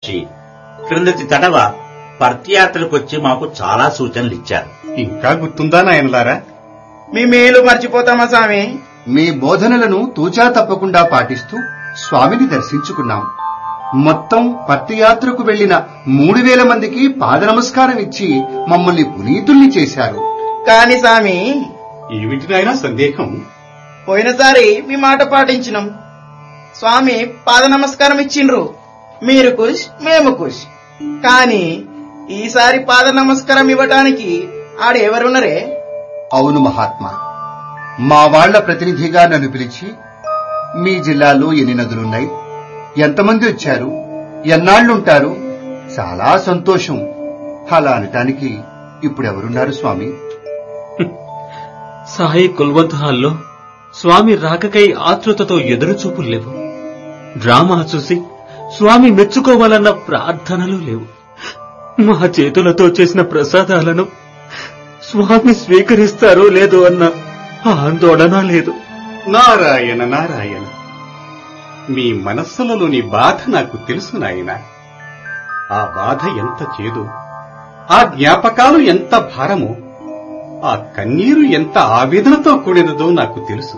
వచ్చి క్రిందటి తడవ పర్తియాత్రకొచ్చి మాకు చాలా సూచనలు ఇచ్చారు ఇంకా గుర్తుందా నాయనలారా మీ మేలు మర్చిపోతామా స్వామి మీ బోధనలను తూచా తప్పకుండా పాటిస్తూ స్వామిని దర్శించుకున్నాం మొత్తం పత్తియాత్రకు వెళ్లిన మూడు వేల మందికి పాద నమస్కారం ఇచ్చి మమ్మల్ని పునీతుల్ని చేశారు కాని స్వామి ఏమిటి నాయనా సందేహం పోయినసారి మీ మాట పాటించినాం స్వామి పాద నమస్కారం ఇచ్చిండ్రు మీరు కుష్ మేము కుష్ కాని ఈసారి పాద నమస్కారం ఇవ్వటానికి ఆడెవరున్నరే అవును మహాత్మా మా వాళ్ల ప్రతినిధిగా నన్ను పిలిచి మీ జిల్లాలో ఎన్ని నదులున్నాయి ఎంతమంది వచ్చారు ఎన్నాళ్లుంటారు చాలా సంతోషం అలా అనటానికి ఇప్పుడెవరున్నారు స్వామి సాయి కుల్వంత్ హాల్లో స్వామి రాకకై ఆతృతతో ఎదురుచూపులు లేవు డ్రామా చూసి స్వామి మెచ్చుకోవాలన్న ప్రార్థనలు లేవు మా చేతులతో చేసిన ప్రసాదాలను స్వామి స్వీకరిస్తారో లేదో అన్న ఆందోళన లేదు నారాయణ నారాయణ మీ మనస్సులలోని బాధ నాకు తెలుసు నాయన ఆ బాధ ఎంత చేదు ఆ జ్ఞాపకాలు ఎంత భారమో ఆ కన్నీరు ఎంత ఆవేదనతో కూడినదో నాకు తెలుసు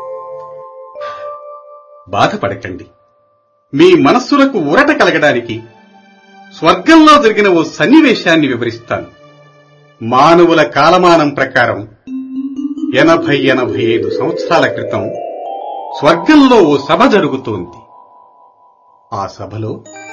బాధపడకండి మీ మనస్సులకు ఊరట కలగడానికి స్వర్గంలో జరిగిన ఓ సన్నివేశాన్ని వివరిస్తాను మానవుల కాలమానం ప్రకారం ఎనభై ఎనభై ఐదు సంవత్సరాల క్రితం స్వర్గంలో ఓ సభ జరుగుతోంది ఆ సభలో